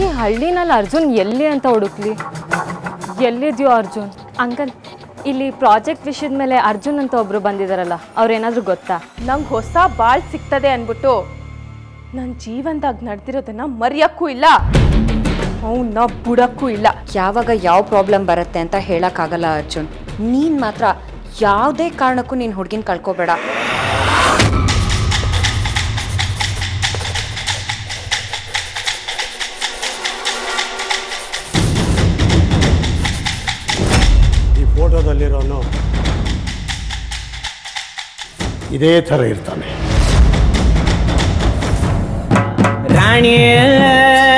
ಈ ಹಳ್ಳಿನಲ್ಲಿ ಅರ್ಜುನ್ ಎಲ್ಲಿ ಅಂತ ಹುಡುಕ್ಲಿ ಎಲ್ಲಿದ್ಯೋ ಅರ್ಜುನ್ ಅಂಕಲ್ ಇಲ್ಲಿ ಪ್ರಾಜೆಕ್ಟ್ ವಿಷಯದ ಮೇಲೆ ಅರ್ಜುನ್ ಅಂತ ಒಬ್ರು ಬಂದಿದಾರಲ್ಲ ಅವ್ರೇನಾದ್ರೂ ಗೊತ್ತಾ ನಂಗೆ ಹೊಸ ಬಾಳ್ ಸಿಗ್ತದೆ ಅನ್ಬಿಟ್ಟು ನನ್ನ ಜೀವನದಾಗ ನಡೆದಿರೋದನ್ನ ಮರೆಯೋಕ್ಕೂ ಇಲ್ಲ ಅವನ್ನ ಬುಡಕ್ಕೂ ಇಲ್ಲ ಯಾವಾಗ ಯಾವ ಪ್ರಾಬ್ಲಮ್ ಬರುತ್ತೆ ಅಂತ ಹೇಳಕ್ಕಾಗಲ್ಲ ಅರ್ಜುನ್ ನೀನ್ ಮಾತ್ರ ಯಾವುದೇ ಕಾರಣಕ್ಕೂ ನೀನ್ ಹುಡ್ಗಿನ ಕಳ್ಕೊಬೇಡ ಈ ಫೋಟೋದಲ್ಲಿರೋನು ಇದೇ ಥರ ಇರ್ತಾನೆ ರಾಣಿಯೇ